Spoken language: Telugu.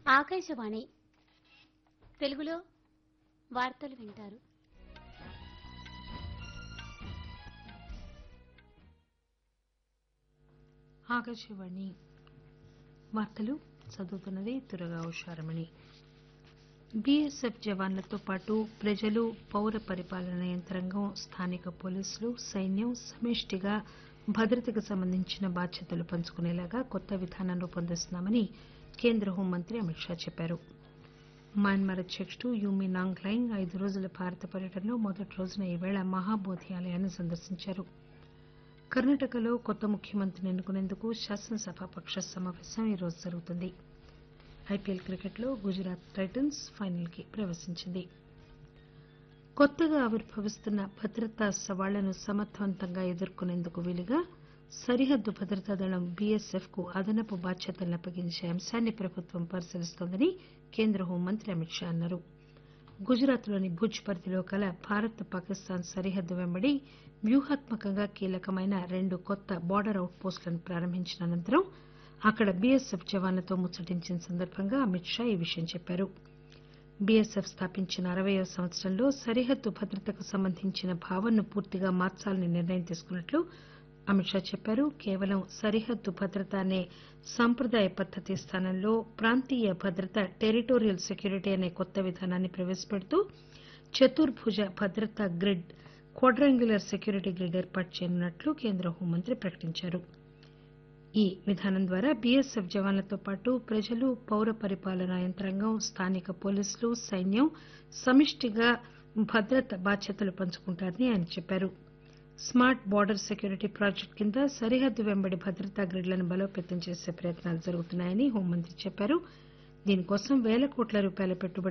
ఆకాశవాణి తెలుగులో వార్తలు వింటారు ఆకాశవాణి వార్తలు చదువుతున్నది తురగా ఉషారమణి బీఎస్ఎఫ్ జవాన్లతో పాటు ప్రజలు పౌర పరిపాలన యంత్రాంగం స్థానిక పోలీసులు సైన్యం సమిష్టిగా భద్రతకు సంబంధించిన బాధ్యతలు పంచుకునేలాగా కొత్త విధానం రూపొందిస్తున్నామని కేంద్ర హోంమంత్రి అమిత్ షా చెప్పారు మయన్మార్ అధ్యకుడు యూమి నాంగ్ లైంగ్ ఐదు రోజుల భారత పర్యటనలో మొదటి రోజున ఈవేళ మహాబోధి ఆలయాన్ని సందర్శించారు కర్ణాటకలో కొత్త ముఖ్యమంత్రిని ఎన్నుకునేందుకు శాసనసభాపక్ష సమావేశం ఈరోజు జరుగుతుంది ఐపీఎల్ క్రికెట్లో గుజరాత్ టైటన్స్ ఫైనల్ కి ప్రవేశించింది కొత్తగా ఆవిర్భవిస్తున్న భద్రతా సవాళ్లను సమర్థవంతంగా ఎదుర్కొనేందుకు వీలుగా సరిహద్దు భద్రతా దళం బీఎస్ఎఫ్ కు అదనపు బాధ్యతలను అప్పగించే అంశాన్ని ప్రభుత్వం పరిశీలిస్తోందని కేంద్ర హోంమంత్రి అమిత్ షా అన్నారు గుజరాత్ లోని భుజ్ పరిధిలో కల భారత్ పాకిస్తాన్ సరిహద్దు వెంబడి వ్యూహాత్మకంగా కీలకమైన రెండు కొత్త బార్డర్ అవుట్ పోస్టులను ప్రారంభించిన అనంతరం అక్కడ బీఎస్ఎఫ్ జవాన్లతో ముచ్చటించిన సందర్భంగా అమిత్ షా ఈ విషయం చెప్పారు బీఎస్ఎఫ్ స్థాపించిన అరవయ్యో సంవత్సరంలో సరిహద్దు భద్రతకు సంబంధించిన భావనను పూర్తిగా మార్చాలని నిర్ణయం తీసుకున్నట్లు అమిత్ షా చెప్పారు కేవలం సరిహద్దు భద్రత అనే సంప్రదాయ పద్దతి స్థానంలో ప్రాంతీయ భద్రత టెరిటోరియల్ సెక్యూరిటీ అనే కొత్త విధానాన్ని ప్రవేశపెడుతూ చతుర్భుజ భద్రతా గ్రిడ్ క్వాడ్రాంగులర్ సెక్యూరిటీ గ్రిడ్ ఏర్పాటు చేయనున్నట్లు కేంద్ర హోంమంత్రి ప్రకటించారు ఈ విధానం ద్వారా బీఎస్ఎఫ్ జవాన్లతో పాటు ప్రజలు పౌర పరిపాలనా యంత్రాంగం స్థానిక పోలీసులు సైన్యం సమిష్టిగా భద్రత బాధ్యతలు పంచుకుంటారని ఆయన చెప్పారు స్మార్ట్ బార్డర్ సెక్యూరిటీ ప్రాజెక్టు కింద సరిహద్దు వెంబడి భద్రతా గ్రిడ్లను బలోపేతం చేసే ప్రయత్నాలు జరుగుతున్నాయని హోంమంత్రి చెప్పారు దీనికోసం పేల కోట్ల రూపాయల పెట్టుబడి